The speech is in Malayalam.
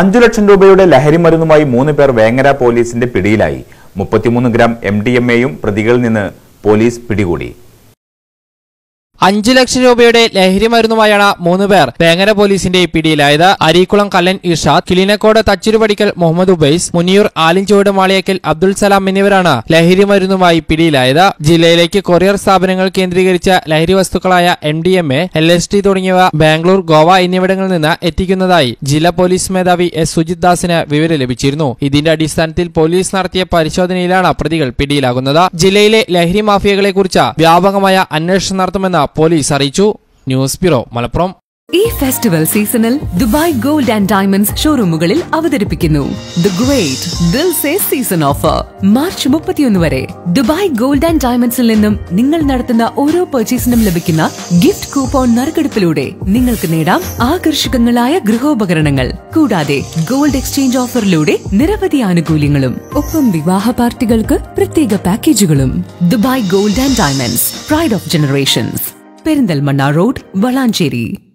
അഞ്ചു ലക്ഷം രൂപയുടെ ലഹരി മരുന്നുമായി മൂന്ന് പേർ വേങ്ങര പോലീസിന്റെ പിടിയിലായി മുപ്പത്തിമൂന്ന് ഗ്രാം എം ഡി എം എയും പ്രതികളിൽ നിന്ന് പോലീസ് പിടികൂടി അഞ്ചു ലക്ഷം രൂപയുടെ ലഹരി മരുന്നുമായാണ് മൂന്ന് പേർ വേങ്ങര പോലീസിന്റെ പിടിയിലായത് അരീക്കുളം കല്ലൻ ഇർഷാദ് കിളിനക്കോട് തച്ചുരുപടിക്കൽ മുഹമ്മദ് ഉബൈസ് മുനിയൂർ ആലിഞ്ചോട് മാളിയക്കൽ അബ്ദുൾ സലാം എന്നിവരാണ് ലഹരി മരുന്നുമായി പിടിയിലായത് ജില്ലയിലേക്ക് കൊറിയർ സ്ഥാപനങ്ങൾ കേന്ദ്രീകരിച്ച ലഹരി വസ്തുക്കളായ M D M A L S D തുടങ്ങിയവ ബാംഗ്ലൂർ ഗോവ എന്നിവിടങ്ങളിൽ നിന്ന് എത്തിക്കുന്നതായി ജില്ലാ പോലീസ് മേധാവി എസ് സുജിത് ദാസിന് വിവരം ലഭിച്ചിരുന്നു ഇതിന്റെ അടിസ്ഥാനത്തിൽ പോലീസ് നടത്തിയ പരിശോധനയിലാണ് പ്രതികൾ പിടിയിലാകുന്നത് ജില്ലയിലെ ലഹരി മാഫിയകളെക്കുറിച്ച് വ്യാപകമായ അന്വേഷണം നടത്തുമെന്ന് പോലീസ് അറിയിച്ചു ന്യൂസ് ബ്യൂറോ മലപ്പുറം ഈ ഫെസ്റ്റിവൽ സീസണിൽ ദുബായ് ഗോൾഡ് ആൻഡ് ഡയമണ്ട്സ് ഷോറൂമുകളിൽ അവതരിപ്പിക്കുന്നു the great Dil Se season offer March മുപ്പത്തിയൊന്ന് വരെ ദുബായ് ഗോൾഡ് ആൻഡ് ഡയമണ്ട്സിൽ നിന്നും നിങ്ങൾ നടത്തുന്ന ഓരോ പർച്ചേസിനും ലഭിക്കുന്ന ഗിഫ്റ്റ് കൂപ്പൺ നറുക്കെടുപ്പിലൂടെ നിങ്ങൾക്ക് നേടാം ആകർഷകങ്ങളായ ഗൃഹോപകരണങ്ങൾ കൂടാതെ ഗോൾഡ് എക്സ്ചേഞ്ച് ഓഫറിലൂടെ നിരവധി ആനുകൂല്യങ്ങളും ഒപ്പം വിവാഹ പാർട്ടികൾക്ക് പ്രത്യേക പാക്കേജുകളും Dubai gold and diamonds pride of generations Perinthalmanna road Valanchery